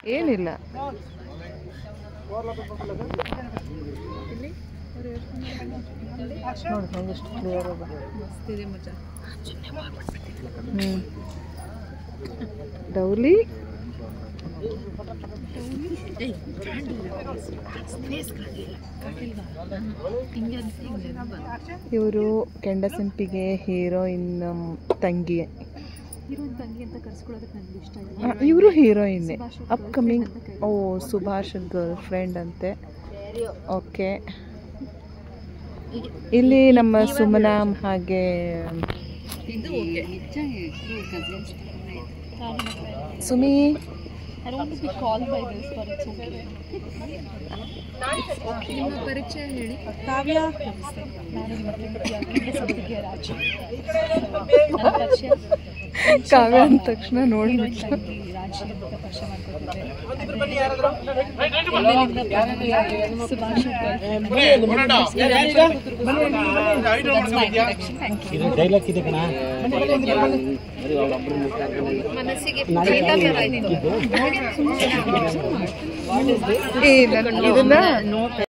ಏನಿಲ್ಲ ನೋಡಿ ಹೆಂಗೆಷ್ಟು ಕ್ಲಿಯರ್ ಅದ ಮಸ್ತಿದೆ ಮಜ ಹ್ಞೂ ಡೌಲಿ ಹಿಂಗೆ ಅಂತ ಹಿಂಗೆ ಇವರು ಕೆಂಡಸಂಪಿಗೆ ಹೀರೋಯಿನ್ ತಂಗಿ ಹೀರೋಯಿನ್ ತಂಗಿ ಅಂತ ಕರ್ಸ್ಕೊಳ್ಳೋದಕ್ಕೆ ನನಗೆ ಇಷ್ಟ ಇಲ್ಲ ಇವರು ಹೀರೋಯಿನ್ನೇ ಸುಭಾಷ್ ಅವ್ರ ಅಪ್ಕಮಿಂಗ್ girlfriend ಅಂತ ಓ ಸುಭಾಷ್ ಗರ್ಲ್ ಫ್ರೆಂಡ್ ಅಂತೆ ಓಕೆ ಇಲ್ಲಿ ನಮ್ಮ ಸುಮನಾ ಹಾಗೆ ಇದು ಓಕೆ ನಿಜ cousins Sumi I want to be called by this, but it's okay. ನಿಮ್ಮ ಪರಿಚಯ ಹೇಳಿ ಕಾವ್ಯ ನಮಸ್ತೆ ನಾನು ನಿಮ್ಮ ಪ್ರೀತಿಯ ಸಂಪಿಗೆ ರಾಜ್ ನನ್ನ ಪರಿಚಯ ಕಾವ್ಯ ಅಂದ ತಕ್ಷಣ ನೋಡಿ ಹೀರೋಯಿನ್ ತಂಗಿ ರಾಜಿ ಅಂತ ಪರಿಚಯ ಮಾಡ್ಕೊತಿದ್ದೆ ಸುಭಾಷ್ ಡೈಲಾಗ್ ಇದೆ ಕಣ ಮನಸ್ಸಿಗೆ ಏ ನನ್ ಇದನ್ನ